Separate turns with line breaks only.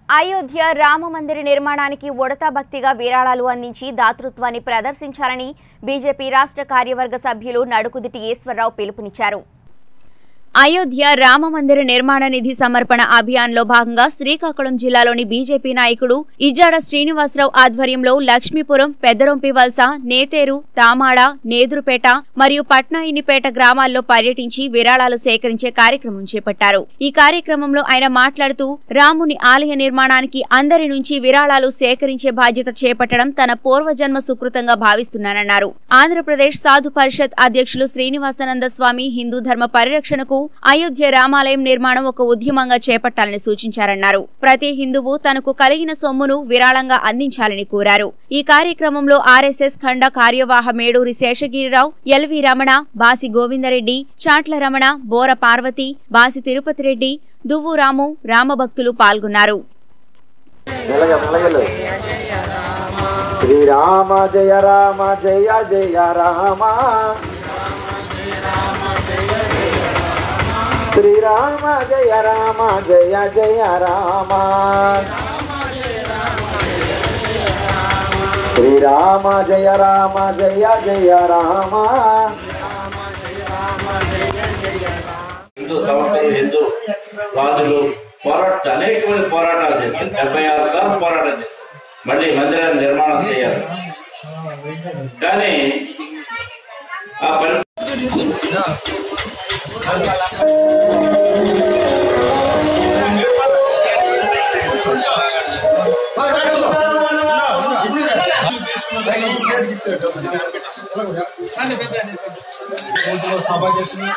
అయోధ్య రామ మందిర నిర్మాణానికి ఉడతా భక్తిగా విరాళాలు అందించి దాతృత్వాన్ని ప్రదర్శించాలని బీజేపీ రాష్ట్ర కార్యవర్గ సభ్యులు నడుకుదిటి ఈశ్వరరావు పిలుపునిచ్చారు అయోధ్య రామ మందిర నిర్మాణ నిధి సమర్పణ అభియాన్లో భాగంగా శ్రీకాకుళం జిల్లాలోని బీజేపీ నాయకుడు ఇజ్జాడ శ్రీనివాసరావు ఆధ్వర్యంలో లక్ష్మీపురం పెద్దరొంపి వలస నేతేరు తామాడ నేదురుపేట మరియు పట్నాయినిపేట గ్రామాల్లో పర్యటించి విరాళాలు సేకరించే కార్యక్రమం చేపట్టారు ఈ కార్యక్రమంలో ఆయన మాట్లాడుతూ రాముని ఆలయ నిర్మాణానికి అందరి నుంచి విరాళాలు సేకరించే బాధ్యత చేపట్టడం తన పూర్వజన్మ సుకృతంగా భావిస్తున్నానన్నారు ఆంధ్రప్రదేశ్ సాధు పరిషత్ అధ్యక్షులు శ్రీనివాసానంద స్వామి హిందూ ధర్మ పరిరక్షణకు అయోధ్య రామాలయం నిర్మాణం ఒక ఉద్యమంగా చేపట్టాలని సూచించారన్నారు ప్రతి హిందువు తనకు కలిగిన సొమ్మును విరాళంగా అందించాలని కోరారు ఈ కార్యక్రమంలో ఆర్ఎస్ఎస్ ఖండ కార్యవాహ మేడూరి శేషగిరిరావు ఎల్వి రమణ బాసి గోవిందరెడ్డి చాట్ల రమణ బోర పార్వతి బాసి తిరుపతి రెడ్డి దువ్వు రాము రామభక్తులు పాల్గొన్నారు
మెల్లగా మెల్లగలు శ్రీరామ జయ రామ జయ జయ రామ శ్రీరామ జయ రామ జయ జయ రామ శ్రీరామ జయ రామ జయ జయ రామ
హిందూ సంస్థలు హిందూ రాజులు పోరాట అనేకమైన పోరాటాలు చేశారు డెబ్బై ఆరు సార్లు పోరాటం చేశారు మళ్ళీ మందిరాన్ని నిర్మాణం చేయాలి కానీ ఆ పని
సభ చేసిన